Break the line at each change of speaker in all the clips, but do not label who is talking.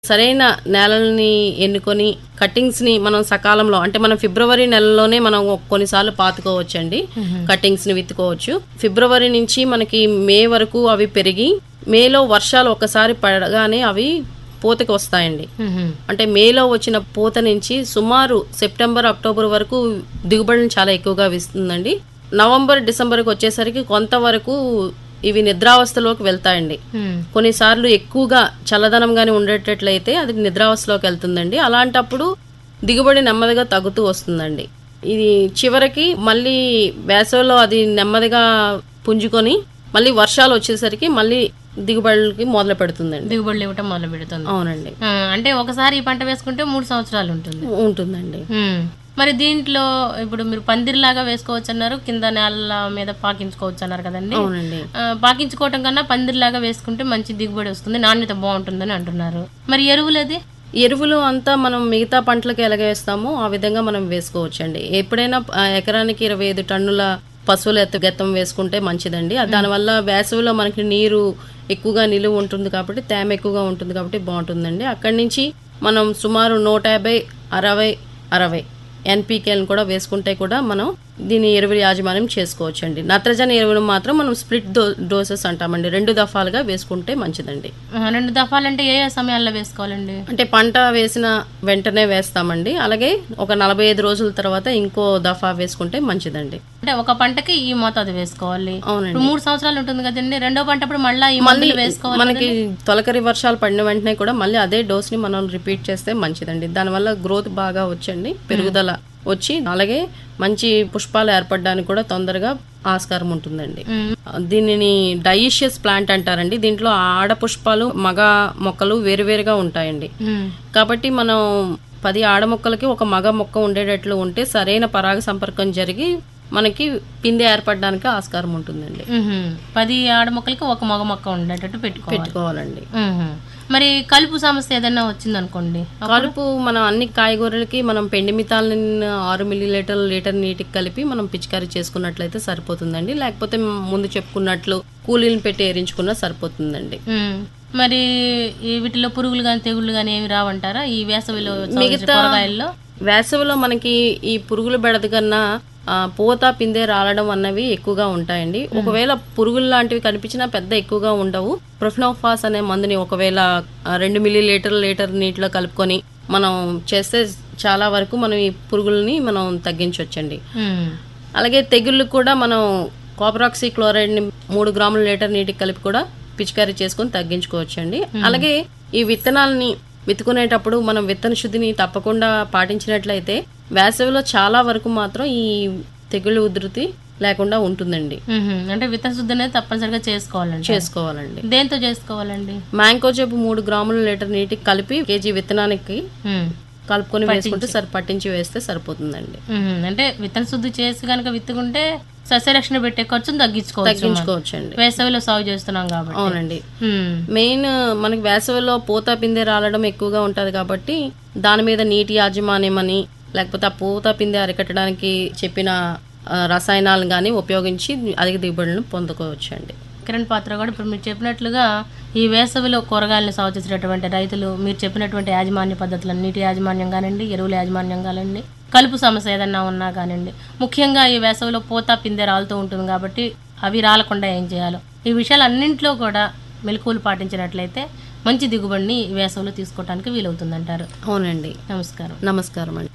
సరైన నేలల్ని ఎన్నుకొని కట్టింగ్స్ ని మనం సకాలంలో అంటే మనం ఫిబ్రవరి నెలలోనే మనం కొన్నిసార్లు పాతుకోవచ్చండి కట్టింగ్స్ ని విత్తుకోవచ్చు ఫిబ్రవరి నుంచి మనకి మే వరకు అవి పెరిగి మేలో వర్షాలు ఒక్కసారి పడగానే అవి పూతకి వస్తాయండి అంటే మేలో వచ్చిన పూత నుంచి సుమారు సెప్టెంబర్ అక్టోబర్ వరకు దిగుబడిని చాలా ఎక్కువగా ఇస్తుందండి నవంబర్ డిసెంబర్కి వచ్చేసరికి కొంతవరకు ఇవి నిద్రావస్థలోకి వెళ్తాయండి కొన్నిసార్లు ఎక్కువగా చల్లదనంగానే ఉండేటట్లయితే అది నిద్రావస్థలోకి వెళ్తుందండి అలాంటప్పుడు దిగుబడి నెమ్మదిగా తగ్గుతూ వస్తుందండి ఇది చివరికి మళ్ళీ వేసవిలో అది నెమ్మదిగా పుంజుకొని మళ్ళీ వర్షాలు వచ్చేసరికి మళ్ళీ దిగుబడులకి మొదలు పెడుతుందండి
దిగుబడులు ఇవ్వటం మొదలు పెడుతుంది
అవునండి
ఆ, అంటే ఒకసారి ఈ పంట వేసుకుంటే మూడు సంవత్సరాలు ఉంటుంది
ఉంటుందండి
ఉమ్. మరి దీంట్లో ఇప్పుడు మీరు పందిరిలాగా వేసుకోవచ్చు అన్నారు కింద నేల మీద పాకించుకోవచ్చు అన్నారు కదండి
అవునండి
ఆ, పాకించుకోవటం కన్నా పందిరిలాగా వేసుకుంటే మంచి దిగుబడి వస్తుంది నాణ్యత బాగుంటుందని అంటున్నారు మరి ఎరువులది
ఎరువులు అంతా మనం మిగతా పంటలకు ఎలాగ వేస్తామో ఆ విధంగా మనం వేసుకోవచ్చండి ఎప్పుడైనా ఆ, ఎకరానికి ఇరవై ఐదు టన్నుల పశువుల ఎత్తు గెత్తం వేసుకుంటే మంచిదండి ఆ దానివల్ల వేసవిలో మనకి నీరు ఎక్కువగా నిలువ ఉంటుంది కాబట్టి తేమ ఎక్కువగా ఉంటుంది కాబట్టి బాగుంటుందండి అక్కడి నుంచి మనం సుమారు నూట యాభై అరవై అరవై ఎన్పీకేలను కూడా వేసుకుంటే కూడా మనం దీని ఎరువుల యాజమాన్యం చేసుకోవచ్చండి నత్రజని ఎరువులు మాత్రం మనం స్ప్లిట్ డో డోసెస్ అంటామండి రెండు దఫాలుగా వేసుకుంటే మంచిదండి
ఆ, రెండు దఫాలంటే ఏ ఏ సమయాల్లో వేసుకోవాలండి
అంటే పంట వేసిన వెంటనే వేస్తామండి అలాగే ఒక నలభై ఐదు రోజుల తర్వాత ఇంకో దఫా వేసుకుంటే మంచిదండి
అంటే ఒక పంటకి ఈ మోతాదు వేసుకోవాలి
అవునండి
ఇప్పుడు మూడు సంవత్సరాలు ఉంటుంది కదండి రెండో పంట అప్పుడు మళ్ళీ ఈ మందులు వేసుకోవాలి
మనకి తొలకరి వర్షాలు పడిన వెంటనే కూడా మళ్ళీ అదే డోస్ ని మనం రిపీట్ చేస్తే మంచిదండి దానివల్ల గ్రోత్ బాగా వచ్చండి పెరుగుదల వచ్చి అలాగే మంచి పుష్పాలు ఏర్పడడానికి కూడా తొందరగా ఆస్కారం ఉంటుందండి
ఉమ్.
దీనిని డైషియస్ ప్లాంట్ అంటారండి దీంట్లో ఆడ పుష్పాలు మగ మొక్కలు వేరువేరుగా ఉంటాయండి
ఉమ్.
కాబట్టి మనం పది ఆడ మొక్కలకి ఒక మగ మొక్క ఉండేటట్లు ఉంటే సరైన పరాగ సంపర్కం జరిగి మనకి పిందె ఏర్పడడానికి ఆస్కారం ఉంటుందండి
ఉహుం. పది ఆడ మొక్కలకి ఒక మగ మొక్క ఉండేటట్టు పెట్టుకోవాలి
పెట్టుకోవాలండి
ఉహుం. మరి కలుపు సమస్య ఏదైనా వచ్చిందనుకోండి
కలుపు మనం అన్ని కాయగూరలకి మనం పెండి మితాలని ఆరు మిల్లీ లీటర్ లీటర్ నీటికి కలిపి మనం పిచికారీ చేసుకున్నట్లయితే సరిపోతుందండి లేకపోతే ముందు చెప్పుకున్నట్లు కూలీలను పెట్టి ఏరించుకున్నా సరిపోతుందండి
ఉమ్. మరి ఈ వీటిలో పురుగులు కానీ తెగుళ్ళు కానీ ఏమి రావంటారా ఈ వేసవిలో సంబంధించిన కూరగాయల్లో
వేసవిలో మనకి ఈ పురుగుల బెడద కన్నా ఆ, పూత పిందె రాలడం అన్నవి ఎక్కువగా ఉంటాయండి ఒకవేళ పురుగులు లాంటివి కనిపించినా పెద్ద ఎక్కువగా ఉండవు ప్రొఫినోఫాస్ అనే మందుని ఒకవేళ ఆ, రెండు మిల్లీ లీటర్ లీటర్ నీటిలో కలుపుకొని మనం చేస్తే చాలా వరకు మనం ఈ పురుగుల్ని మనం తగ్గించవచ్చండి
ఉమ్.
అలాగే తెగుళ్ళు కూడా మనం కాపరాక్సీ క్లోరైడ్ ని మూడు గ్రాముల లీటర్ నీటికి కలిపి కూడా పిచికారీ చేసుకొని తగ్గించుకోవచ్చండి అలాగే ఈ విత్తనాలని విత్తుకునేటప్పుడు మనం విత్తన శుద్ధిని తప్పకుండా పాటించినట్లయితే వేసవిలో చాలా వరకు మాత్రం ఈ తెగుళ్ళు ఉధృతి లేకుండా ఉంటుందండి
ఉహుం. అంటే విత్తన శుద్ధి అనేది తప్పనిసరిగా చేసుకోవాలండి
చేసుకోవాలండి
దేంతో చేసుకోవాలండి
మ్యాంగో చెప్పు మూడు గ్రాముల లీటర్ నీటికి కలిపి కేజీ విత్తనానికి
ఉమ్.
కలుపుకొని వేసుకుంటే సరి పట్టించి వేస్తే సరిపోతుందండి
ఉహుం. అంటే విత్తన శుద్ధి చేసి కనుక విత్తుకుంటే సస్యరక్షణ పెట్టే ఖర్చును తగ్గించుకోవచ్చు మనం.
తగ్గించుకోవచ్చండి
వేసవిలో సాగు చేస్తున్నాం కాబట్టి
అవునండి
ఉమ్.
మెయిన్ మనకి వేసవిలో పూత పిందె రాలడం ఎక్కువగా ఉంటది కాబట్టి దాని మీద నీటి యాజమాన్యం అని లేకపోతే ఆ పూత పిందె అరికట్టడానికి చెప్పిన ఆ, రసాయనాలను కానీ ఉపయోగించి అధిక దిగుబడులను పొందుకోవచ్చండి
కిరణ్ పాత్ర కూడా ఇప్పుడు మీరు చెప్పినట్లుగా ఈ వేసవిలో కూరగాయలను సాగు చేసేటటువంటి రైతులు మీరు చెప్పినటువంటి యాజమాన్య పద్ధతులు నీటి యాజమాన్యం కానివ్వండి ఎరువుల యాజమాన్యం కానివ్వండి కలుపు సమస్య ఏదన్నా ఉన్నా కానివ్వండి ముఖ్యంగా ఈ వేసవిలో పూత పిందె రాలుతూ ఉంటుంది కాబట్టి అవి రాలకుండా ఏం చేయాలో ఈ విషయాలు అన్నింటిలో కూడా మెలకువలు పాటించినట్లయితే మంచి దిగుబడిని ఈ వేసవిలో తీసుకోవడానికి వీలవుతుందంటారు
అవునండి
నమస్కారం
నమస్కారం అండి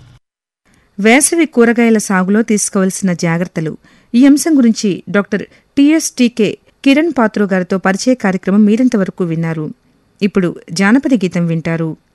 వేసవి కూరగాయల సాగులో తీసుకోవలసిన జాగ్రత్తలు ఈ అంశం గురించి డాక్టర్ టిఎస్టీకే కిరణ్ పాత్రో గారితో పరిచయ కార్యక్రమం మీరింతవరకు విన్నారు ఇప్పుడు జానపద గీతం వింటారు